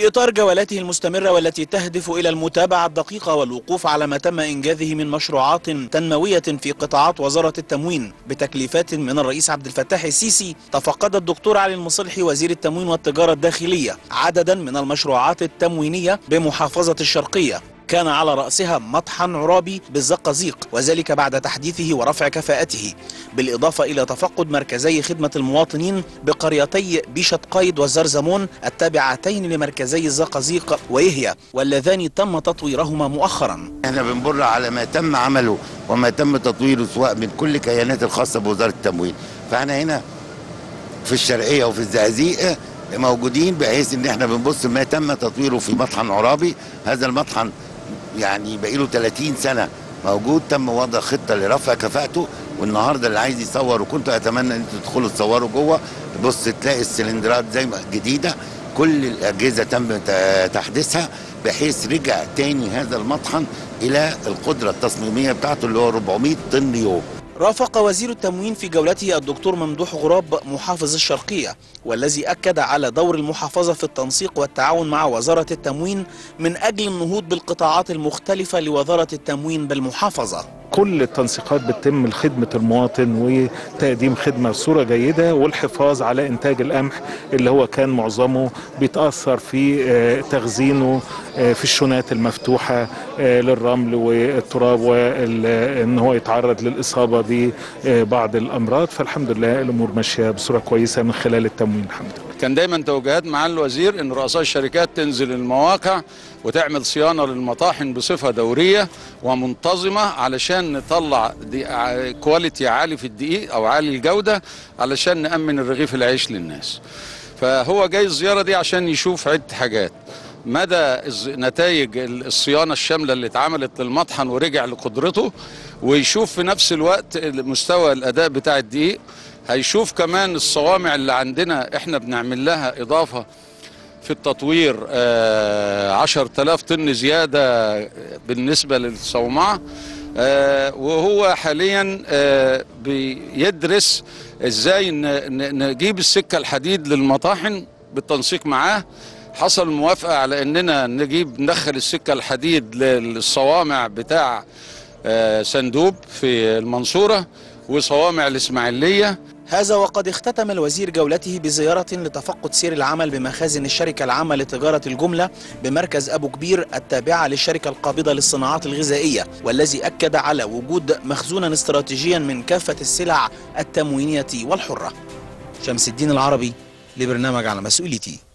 في إطار جولاته المستمرة والتي تهدف إلى المتابعة الدقيقة والوقوف على ما تم إنجازه من مشروعات تنموية في قطاعات وزارة التموين بتكليفات من الرئيس عبد الفتاح السيسي تفقد الدكتور علي المصلحي وزير التموين والتجارة الداخلية عددا من المشروعات التموينية بمحافظة الشرقية كان على رأسها مطحن عرابي بالزقازيق وذلك بعد تحديثه ورفع كفاءته بالإضافة إلى تفقد مركزي خدمة المواطنين بقريتي بيشة قايد والزرزمون التابعتين لمركزي الزقازيق ويهيا واللذان تم تطويرهما مؤخرا احنا بنمر على ما تم عمله وما تم تطويره سواء من كل الكيانات الخاصه بوزاره التموين فاحنا هنا في الشرقيه وفي الزقازيق موجودين بحيث ان احنا بنبص ما تم تطويره في مطحن عرابي هذا المطحن يعني بقي له 30 سنه موجود تم وضع خطه لرفع كفاءته والنهارده اللي عايز يصور وكنت اتمنى ان انتوا تدخلوا تصوروا جوه تبص تلاقي السلندرات زي ما جديده كل الاجهزه تم ت- تحديثها بحيث رجع تاني هذا المطحن الى القدره التصميميه بتاعته اللي هو 400 طن يوم رافق وزير التموين في جولته الدكتور ممدوح غراب محافظ الشرقية والذي أكد على دور المحافظة في التنسيق والتعاون مع وزارة التموين من أجل النهوض بالقطاعات المختلفة لوزارة التموين بالمحافظة كل التنسيقات بتتم لخدمة المواطن وتقديم خدمة بصورة جيدة والحفاظ على إنتاج القمح اللي هو كان معظمه بيتأثر في آه، تخزينه آه، في الشونات المفتوحة آه، للرمل والتراب وإن هو يتعرض للإصابة ببعض الأمراض فالحمد لله الأمور ماشية بصورة كويسة من خلال التموين الحمد لله كان دايما توجيهات مع الوزير ان رؤساء الشركات تنزل المواقع وتعمل صيانه للمطاحن بصفه دوريه ومنتظمه علشان نطلع دي ع- كواليتي عالي في الدقيق او عالي الجوده علشان نامن الرغيف العيش للناس. فهو جاي الزياره دي عشان يشوف عده حاجات مدى الز- نتائج ال- الصيانه الشامله اللي اتعملت للمطحن ورجع لقدرته ويشوف في نفس الوقت مستوى الاداء بتاع الدقيق هيشوف كمان الصوامع اللي عندنا احنا بنعمل لها اضافه في التطوير آه، 10000 طن زياده بالنسبه للصومعه آه، وهو حاليا آه، بيدرس ازاي ن- ن- نجيب السكه الحديد للمطاحن بالتنسيق معاه حصل موافقه على اننا نجيب ندخل السكه الحديد للصوامع بتاع آه، صندوق في المنصوره وصوامع الاسماعيليه هذا وقد اختتم الوزير جولته بزيارة لتفقد سير العمل بمخازن الشركة العامة لتجارة الجملة بمركز أبو كبير التابعة للشركة القابضة للصناعات الغذائية والذي أكد على وجود مخزونا استراتيجيا من كافة السلع التموينية والحرة شمس الدين العربي لبرنامج على مسؤوليتي